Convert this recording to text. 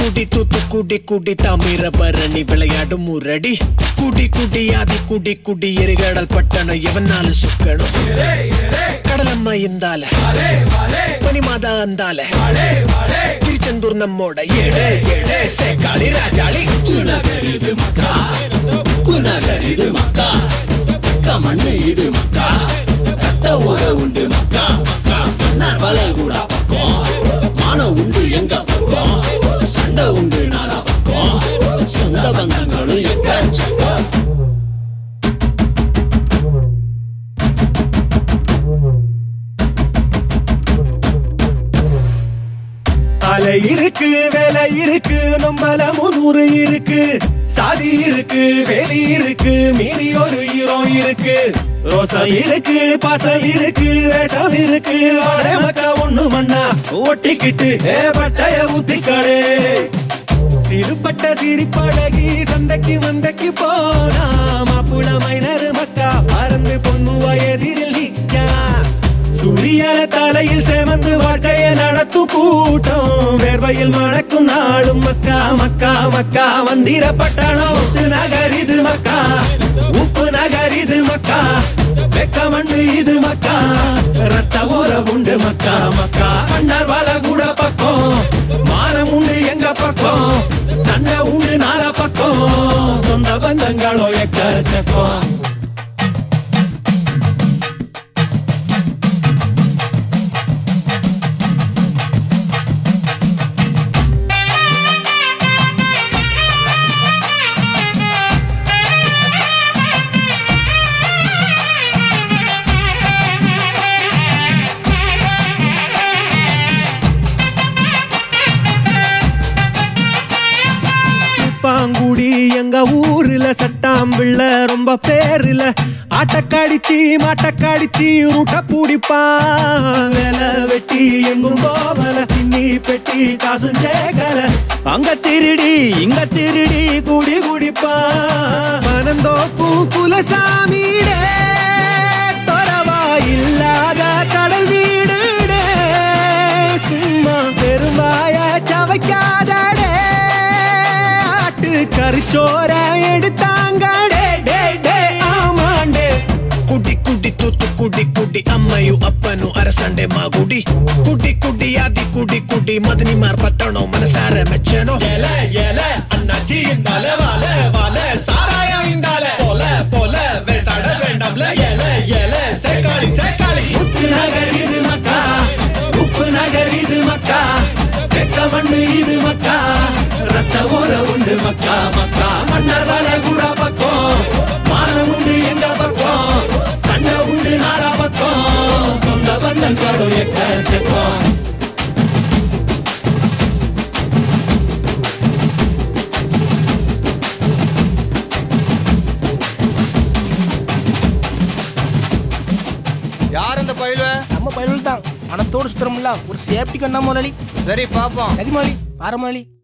குடி தூத்து குடி குடி தாமிரபரணி விளையாடும் முரடி குடி குடி ஆதி குடி குடி எரிகடல் பட்டணம் எவனாலும் சுக்கணும் கடலம்மா இந்தால பனிமாதா அந்தால திருச்செந்தூர் நம்மோட ஏடே ஏடே சேக்காளி ராஜாளி இது மக்கா புனகர் இது மக்கா கமண்ணு இது மக்கா ரத்த உர உண்டு மக்கா மக்கா மன்னார் வலை கூட பக்கம் மானம் உண்டு எங்க பக்கம் சண்டை உண்டு நாலா பக்கம் சொந்த பந்தங்களும் எக்கச்சக்கம் அலை இருக்கு வேலை இருக்கு நம்பல முன்னூறு இருக்கு சாதி இருக்கு வேலி இருக்கு மீறி ஒரு ஹீரோ இருக்கு ரோசம் இருக்கு பாசம் இருக்கு வேஷம் இருக்கு வாழை மக்கா ஒண்ணு மண்ணா ஒட்டிக்கிட்டு ஏ பட்டைய ஊத்திக்காடு சிறுபட்ட சிரிப்பழகி சந்தைக்கு வந்தைக்கு போனா மாப்புள மைனர் மக்கா பறந்து பொண்ணு வயதில் நிக்கா சூரியன தலையில் சேமந்து வாழ்க்கையை நடத்தும் கூட்டம் வேர்வையில் மணக்கும் நாளும் மக்கா மக்கா மக்கா மந்திர பட்டணம் உத்து நகர் இது மக்கா உப்பு நகர் இது மக்கா வெக்க மண்ணு இது மக்கா ரத்த ஓர உண்டு மக்கா மக்கா மன்னர் வல கூட பக்கம் மானம் உண்டு எங்க பக்கம் சண்டை உண்டு நாலா பக்கம் சொந்த பந்தங்களோ எக்கச்சக்கம் பாங்குடி எங்க ஊர்ல சட்டாம்பிள்ள ரொம்ப பேருல ஆட்டக்காடிச்சி மாட்டக்காடிச்சி ரூட்ட பூடிப்பான் வேலை வெட்டி எங்கும் போவல திண்ணி பெட்டி காசும் சேகல அங்க திருடி இங்க திருடி குடி குடிப்பான் மனந்தோப்பு குலசாமிடே தொரவா இல்லாத கடல் வீடுடே சும்மா பெருவாய சவைக்காதடே ஆட்டு கறிச்சோர எடுத்தாங்கடே டே டே ஆமாண்டே ಕುಡಿ ಕುಡಿ ತೂತು ಕುಡಿ ಕುಡಿ ಅಮ್ಮಯು ಅಪ್ಪನು ಅರಸಂಡೆ ಮಾಗುಡಿ ಕುಡಿ ಕುಡಿ ಆದಿ ಕುಡಿ ಕುಡಿ ಮದನಿ ಮಾರ್ ಪಟ್ಟಣೋ ಮನಸಾರ ಮೆಚ್ಚನೋ எல எல அண்ணாச்சி இந்தால வால வால சாராயம் இந்தால போல போல வேசாட வேண்டாம்ல எல எல சேக்காளி சேக்காளி உப்பு நகர் இது மக்கா உப்பு நகர் இது மக்கா வெக்க மண்ணு இது மக்கா ரத்த ஊர உண்டு மக்கா மக்கா மன்னர் வல கூட பக்கம் மானம் உண்டு எங்க பக்கம் சண்டை உண்டு நாலா பக்கம் சொந்த பந்தங்களோ எக்கச்சக்கம் யார் அந்த பயில நம்ம பயனுள் தான் பணத்தோடு சுத்தரமில்ல ஒரு சேஃப்டி கண்ணா முதலாளி சரி பாப்போம் சரி முதலாளி பார முதலாளி